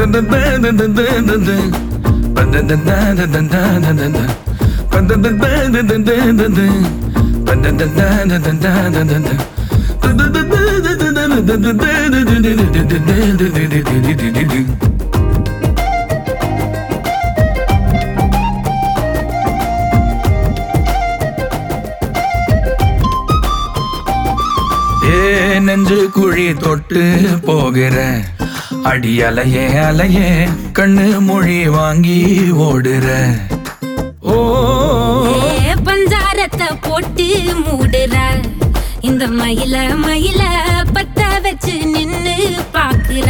ஏ நெஞ்சு குழி தொட்டு போகிற அடி அலையே அலையே கண்ணு மொழி வாங்கி ஓடுற ஓ ஏ பஞ்சாரத்தை போட்டு மூடுற இந்த மயில மயில பத்த வச்சு நின்னு பாக்குற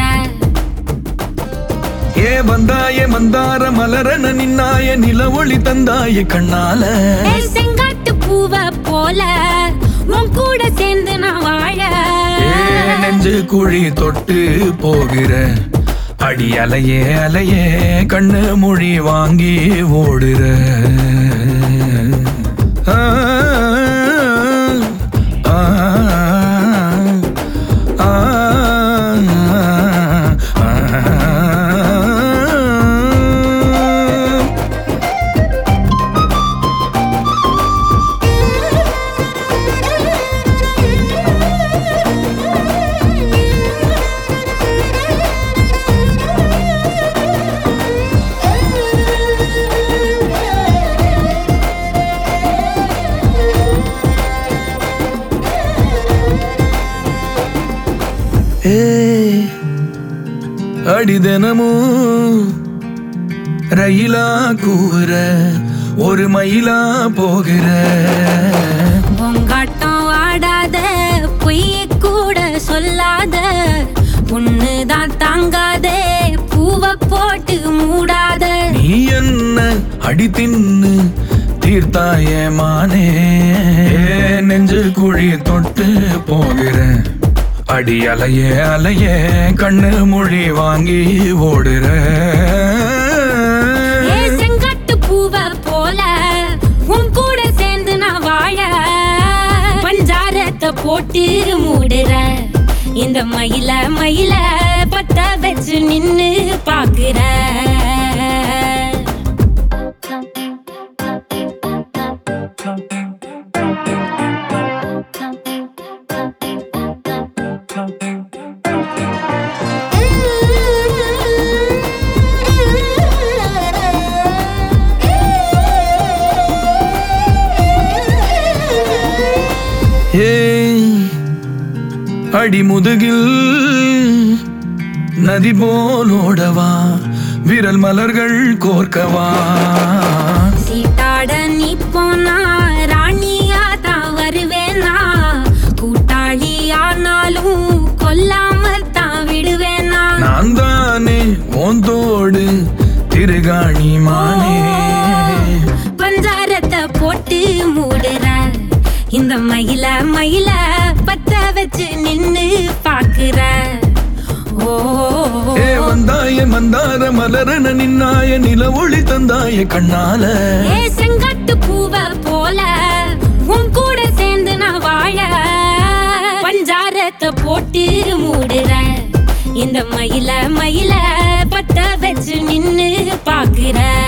ஏ வந்தாய மந்தார மலரன நின்னாய நில ஒளி தந்தாய கண்ணால ஏ செங்காட்டு பூவ போல உன் கூட சேர்ந்து நான் வாழ ஏ நெஞ்சு குழி தொட்டு போகிற அடி அலையே அலையே கண்ணு மொழி வாங்கி ஓடுற ஆ, ஆ, ஆ, ஆ. ஏய், அடி தினமும் ரயிலா கூற ஒரு மயிலா போகிற பொங்காட்டம் ஆடாத பொய்ய கூட சொல்லாத பொண்ணுதான் தாங்காதே பூவ போட்டு மூடாத நீ என்ன அடி தின்னு தீர்த்தாய மானே நெஞ்சு குழி தொட்டு போகிற அடி அலையே அலையே கண்ணு மொழி வாங்கி ஓடுற ஏ செங்காட்டு பூவ போல உன் கூட சேர்ந்து நான் வாழ பஞ்சாரத்தை போட்டு மூடுற இந்த மயில மயில பத்த வச்சு நின்னு பாக்குற ஏய் அடி முதுகில் நதி போலோடவா விரல் மலர்கள் கோர்க்கவா சீட்டாட நீ போனா ராணியா தான் வருவேனா கூட்டாளி ஆனாலும் கொல்லாம தான் விடுவேனா நான் தானே ஓந்தோடு திருகாணி மானே பஞ்சாரத்தை போட்டு மூடுற இந்த மயில மயில பத்த வச்சு நின்னு பாக்குற ஓ ஏ வந்தாய மந்தார மலரன நின்னாய நில ஒளி தந்தாய கண்ணால ஏ செங்காட்டு பூவ போல உன் கூட சேர்ந்து நான் வாழ பஞ்சாரத்தை போட்டு மூடுற இந்த மயில மயில பத்த வச்சு நின்னு பாக்குற